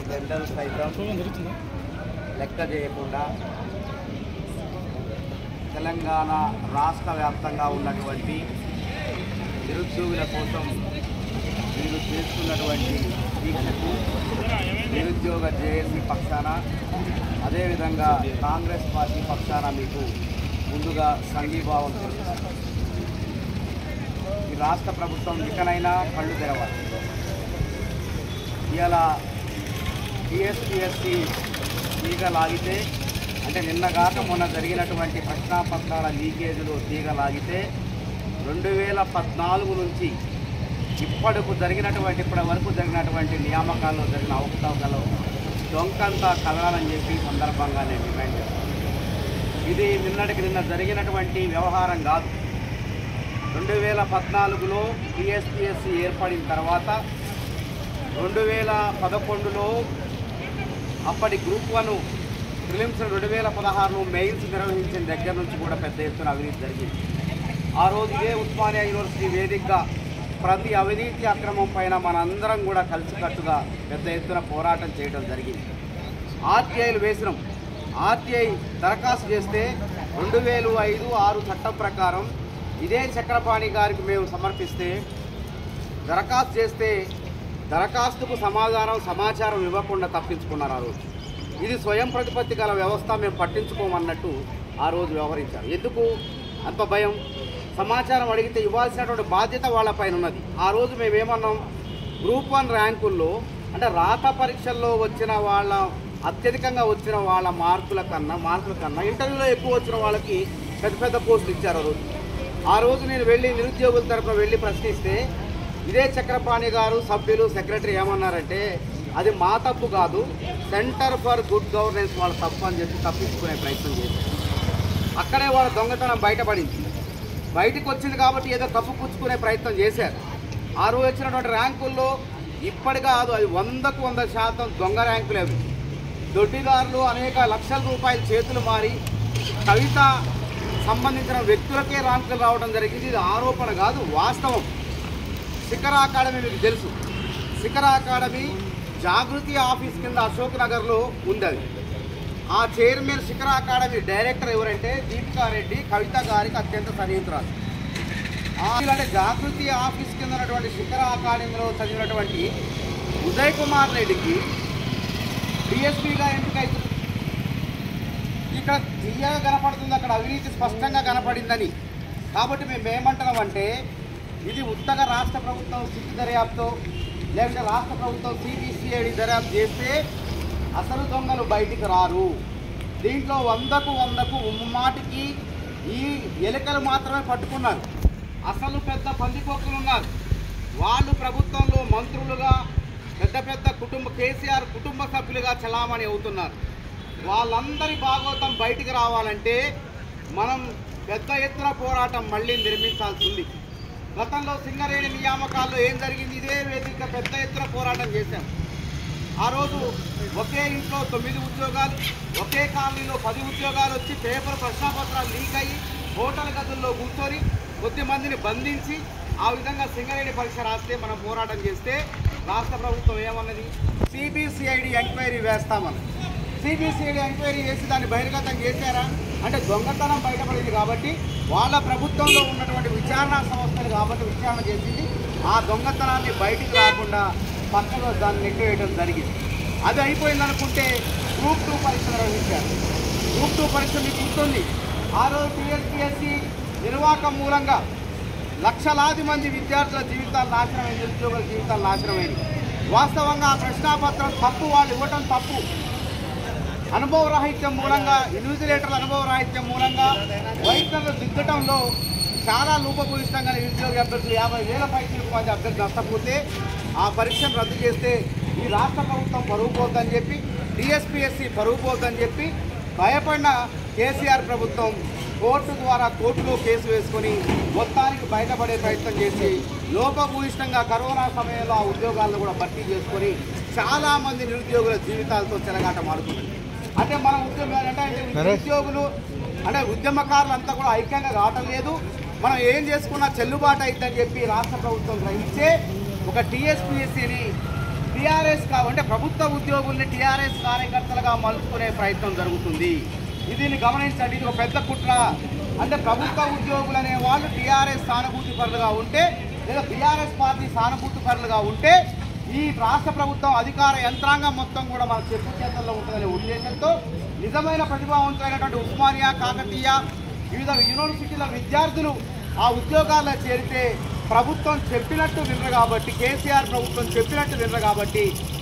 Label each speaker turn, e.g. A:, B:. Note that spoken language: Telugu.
A: ఎండలు సైతం లెక్క చేయకుండా తెలంగాణ రాష్ట్ర వ్యాప్తంగా ఉన్నటువంటి నిరుద్యోగుల కోసం మీరు చేస్తున్నటువంటి దీక్షకు నిరుద్యోగ జేఏసీ పక్షాన అదేవిధంగా కాంగ్రెస్ పార్టీ పక్షాన మీకు ముందుగా సంఘీభావం తెలుపుతాను ఈ రాష్ట్ర ప్రభుత్వం ఇకనైనా కళ్ళు తెరవాలి ఇవాళ టీఎస్పీఎస్సి తీగ లాగితే అంటే నిన్నగాక మొన్న జరిగినటువంటి ప్రశ్నాపత్రాల లీకేజీలు తీగ లాగితే రెండు వేల పద్నాలుగు నుంచి ఇప్పటికు జరిగినటువంటి ఇప్పటి వరకు జరిగినటువంటి నియామకాల్లో జరిగిన అవకతవకలు డొంకంతా కదలాలని చెప్పి ఈ సందర్భంగా నేను డిమాండ్ చేస్తాను ఇది నిన్నటికి నిన్న జరిగినటువంటి వ్యవహారం కాదు రెండు వేల పద్నాలుగులో టీఎస్పీఎస్సి ఏర్పడిన తర్వాత రెండు వేల పదకొండులో అప్పటి గ్రూప్ వన్ ఫిలిమ్స్ రెండు వేల పదహారులో మెయిన్స్ నిర్వహించిన దగ్గర నుంచి కూడా పెద్ద ఎత్తున అవినీతి జరిగింది ఆ రోజు ఇదే ఉస్మానియా యూనివర్సిటీ వేదికగా ప్రతి అవినీతి అక్రమం పైన మనందరం కూడా కలిసికట్టుగా పెద్ద ఎత్తున పోరాటం చేయడం జరిగింది ఆర్టీఐలు వేసినాం ఆర్టీఐ దరఖాస్తు చేస్తే రెండు వేలు ఐదు ఆరు చట్టం ప్రకారం ఇదే చక్రపాణి గారికి మేము సమర్పిస్తే దరఖాస్తు చేస్తే దరఖాస్తుకు సమాధానం సమాచారం ఇవ్వకుండా తప్పించుకున్నారు ఆ రోజు ఇది స్వయం ప్రతిపత్తి గల వ్యవస్థ మేము పట్టించుకోమన్నట్టు ఆ రోజు వ్యవహరించారు ఎందుకు అంత భయం సమాచారం అడిగితే ఇవ్వాల్సినటువంటి బాధ్యత వాళ్ళపైన ఉన్నది ఆ రోజు మేమేమన్నాం గ్రూప్ వన్ ర్యాంకుల్లో అంటే రాత పరీక్షల్లో వచ్చిన వాళ్ళ అత్యధికంగా వచ్చిన వాళ్ళ మార్కుల కన్నా మార్కుల కన్నా ఇంటర్వ్యూలో ఎక్కువ వచ్చిన వాళ్ళకి పెద్ద పెద్ద పోస్టులు ఇచ్చారు ఆ రోజు ఆ రోజు నేను వెళ్ళి నిరుద్యోగుల తరపున వెళ్ళి ప్రశ్నిస్తే ఇదే చక్రపాణి గారు సభ్యులు సెక్రటరీ ఏమన్నారంటే అది మా తప్పు కాదు సెంటర్ ఫర్ గుడ్ గవర్నెన్స్ వాళ్ళ తప్పు అని చెప్పి తప్పించుకునే ప్రయత్నం చేశారు అక్కడే వాళ్ళ దొంగతనం బయటపడింది బయటికి వచ్చింది కాబట్టి ఏదో కప్పు పుచ్చుకునే ప్రయత్నం చేశారు ఆ రోజు వచ్చినటువంటి ర్యాంకుల్లో ఇప్పటి కాదు అది వందకు వంద శాతం దొంగ ర్యాంకులు అవి దొడ్డిదారులు అనేక లక్షల రూపాయల చేతులు మారి కవిత సంబంధించిన వ్యక్తులకే ర్యాంకులు రావడం జరిగింది ఇది ఆరోపణ కాదు వాస్తవం శిఖర అకాడమీ మీకు తెలుసు శిఖర అకాడమీ జాగృతి ఆఫీస్ కింద అశోక్ నగర్లో ఉంది అది ఆ చైర్మన్ శిఖర అకాడమీ డైరెక్టర్ ఎవరంటే దీపికా రెడ్డి కవిత గారికి అత్యంత సన్నిహితురాలు ఆ అంటే జాగృతి ఆఫీస్ కింద ఉన్నటువంటి శిఖర అకాడమీలో చదివినటువంటి ఉదయ్ కుమార్ రెడ్డికి డిఎస్పీగా ఎంపికైతుంది ఇక్కడ తీయగా కనపడుతుంది అక్కడ అవినీతి స్పష్టంగా కనపడిందని కాబట్టి మేము ఏమంటున్నామంటే ఇది ఉత్తగా రాష్ట్ర ప్రభుత్వం స్థితి దర్యాప్తు లేకుంటే రాష్ట్ర ప్రభుత్వం సిబిసిఐడి దర్యాప్తు చేస్తే అసలు దొంగలు బయటికి రారు దీంట్లో వందకు వందకు మాటికి ఈ ఎలుకలు మాత్రమే పట్టుకున్నారు అసలు పెద్ద పందికొక్కులు ఉన్నారు వాళ్ళు ప్రభుత్వంలో మంత్రులుగా పెద్ద పెద్ద కుటుంబ కేసీఆర్ కుటుంబ సభ్యులుగా చలామణి అవుతున్నారు వాళ్ళందరి భాగవతం బయటికి రావాలంటే మనం పెద్ద ఎత్తున పోరాటం మళ్ళీ నిర్మించాల్సి ఉంది గతంలో సింగరేణి నియామకాల్లో ఏం జరిగింది ఇదే వేదిక పెద్ద ఎత్తున పోరాటం చేశాం ఆ రోజు ఒకే ఇంట్లో తొమ్మిది ఉద్యోగాలు ఒకే కాలనీలో పది ఉద్యోగాలు వచ్చి పేపర్ ప్రశ్నాపత్రాలు లీక్ అయ్యి హోటల్ గదుల్లో కూర్చొని కొద్ది మందిని బంధించి ఆ విధంగా సింగరేణి పరీక్ష రాస్తే మనం పోరాటం చేస్తే రాష్ట్ర ప్రభుత్వం ఏమన్నది సిబిసిఐడి ఎంక్వైరీ వేస్తామన్నది సిబిసిఐడి ఎంక్వైరీ చేసి దాన్ని బహిర్గతం చేశారా అంటే దొంగతనం బయటపడింది కాబట్టి వాళ్ళ ప్రభుత్వంలో ఉన్నటువంటి విచారణ సంస్థలు కాబట్టి విచారణ చేసింది ఆ దొంగతనాన్ని బయటికి రాకుండా పక్కలో దాన్ని నెట్టివేయడం జరిగింది అది అయిపోయింది అనుకుంటే గ్రూప్ టూ పరీక్ష నిర్వహించారు గ్రూప్ టూ పరీక్ష మీకు గుర్తుంది ఆ రోజు టీఎస్పీఎస్సి నిర్వాహకం మూలంగా లక్షలాది మంది విద్యార్థుల జీవితాలు నాశనమైంది నిరుద్యోగుల జీవితాలు నాశనమైంది వాస్తవంగా ఆ ప్రశ్నాపత్రం తప్పు వాళ్ళు ఇవ్వటం తప్పు అనుభవ రాహిత్యం మూలంగా ఇన్విజిలేటర్ల అనుభవ రాహిత్యం మూలంగా వైద్యులు దిద్దటంలో చాలా లోపభూయిష్టంగా నిరుద్యోగ అభ్యర్థులు యాభై వేల పైసలకు మంది అభ్యర్థులు నష్టపోతే ఆ పరీక్షను రద్దు చేస్తే ఈ రాష్ట్ర ప్రభుత్వం పరువు పోద్దని చెప్పి డిఎస్పిఎస్సి పరువు పోద్దని చెప్పి భయపడిన కేసీఆర్ ప్రభుత్వం కోర్టు ద్వారా కోర్టులో కేసు వేసుకొని మొత్తానికి బయటపడే ప్రయత్నం చేసి లోపభూయిష్టంగా కరోనా సమయంలో ఆ ఉద్యోగాలను కూడా భర్తీ చేసుకొని చాలా మంది నిరుద్యోగుల జీవితాలతో చెలగాటం ఆడుతుంది అంటే మన ఉద్యోగాలు అంటే అంటే నిరుద్యోగులు అంటే ఉద్యమకారులు అంతా కూడా ఐక్యంగా కావటం లేదు మనం ఏం చేసుకున్నా చెల్లుబాటు అవుతుందని చెప్పి రాష్ట్ర ప్రభుత్వం గ్రహించే ఒక టీఎస్పీఎస్సీని టీఆర్ఎస్ కా అంటే ప్రభుత్వ ఉద్యోగుల్ని టీఆర్ఎస్ కార్యకర్తలుగా మలుచుకునే ప్రయత్నం జరుగుతుంది దీన్ని గమనించండి ఇది ఒక పెద్ద కుట్ర అంటే ప్రభుత్వ ఉద్యోగులు అనే వాళ్ళు టీఆర్ఎస్ సానుభూతి పరులుగా ఉంటే లేదా టీఆర్ఎస్ పార్టీ సానుభూతి పరులుగా ఉంటే ఈ రాష్ట్ర ప్రభుత్వం అధికార యంత్రాంగం మొత్తం కూడా మన చెప్పు చేతుల్లో ఉంటుందనే ఉద్దేశంతో నిజమైన ప్రతిభావంతులైనటువంటి ఉస్మానియా కాకతీయ వివిధ యూనివర్సిటీల విద్యార్థులు ఆ ఉద్యోగాల్లో చేరితే ప్రభుత్వం చెప్పినట్టు వినరు కాబట్టి కేసీఆర్ ప్రభుత్వం చెప్పినట్టు వినరు కాబట్టి